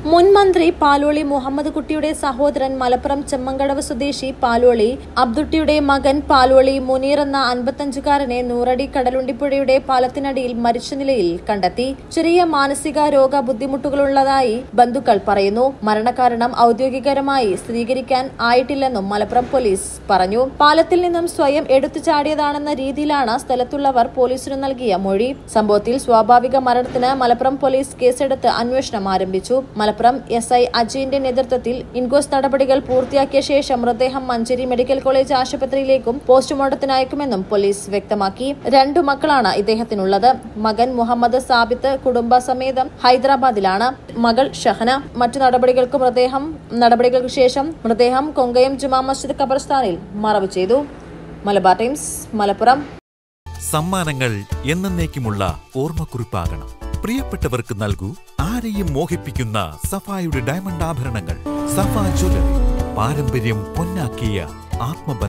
മുൻ മന്ത്രി പാലോളി മുഹമ്മദ് കുട്ടിയുടെ സഹോദരൻ മലപ്പുറം ചെമ്മങ്കടവ് സ്വദേശി പാലോളി അബ്ദുട്ടിയുടെ മകൻ പാലോളി മുനീർ എന്ന അൻപത്തഞ്ചുകാരനെ നൂറടി കടലുണ്ടിപ്പുഴയുടെ പാലത്തിനടിയിൽ മരിച്ച നിലയിൽ കണ്ടെത്തി ചെറിയ മാനസിക രോഗ ബുദ്ധിമുട്ടുകളുള്ളതായി ബന്ധുക്കൾ പറയുന്നു മരണകാരണം ഔദ്യോഗികരമായി സ്ഥിരീകരിക്കാൻ ആയിട്ടില്ലെന്നും മലപ്പുറം പോലീസ് പറഞ്ഞു പാലത്തിൽ നിന്നും സ്വയം എടുത്തു ചാടിയതാണെന്ന രീതിയിലാണ് സ്ഥലത്തുള്ളവർ പോലീസിനു നൽകിയ മൊഴി സംഭവത്തിൽ സ്വാഭാവിക മരണത്തിന് മലപ്പുറം പോലീസ് കേസെടുത്ത് അന്വേഷണം ആരംഭിച്ചു മലപ്പുറം എസ് ഐ അജയിന്റെ നേതൃത്വത്തിൽ ഇൻക്വസ്റ്റ് നടപടികൾ പൂർത്തിയാക്കിയ ശേഷം മൃതദേഹം മഞ്ചേരി മെഡിക്കൽ കോളേജ് ആശുപത്രിയിലേക്കും പോസ്റ്റ്മോർട്ടത്തിന് അയക്കുമെന്നും പോലീസ് വ്യക്തമാക്കി രണ്ടു മക്കളാണ് ഇദ്ദേഹത്തിനുള്ളത് മകൻ മുഹമ്മദ് സാബിത്ത് കുടുംബസമേതം ഹൈദരാബാദിലാണ് മകൾ ഷഹന മറ്റു നടപടികൾക്ക് മൃതദേഹം നടപടികൾക്ക് ശേഷം മൃതദേഹം കൊങ്കയം ജുമാ മസ്ജിദ് ഖബർസ്ഥാനിൽ മറവ് ചെയ്തു മലബാർ ടൈംസ് മലപ്പുറം സമ്മാനങ്ങൾ എന്നേക്കുമുള്ള ഓർമ്മക്കുറിപ്പാകണം പ്രിയപ്പെട്ടവർക്ക് നൽകൂ ആരെയും മോഹിപ്പിക്കുന്ന സഫായുടെ ഡയമണ്ട് ആഭരണങ്ങൾ സഫ ജ്വല്ലറി പാരമ്പര്യം പൊന്നാക്കിയ ആത്മബന്ധം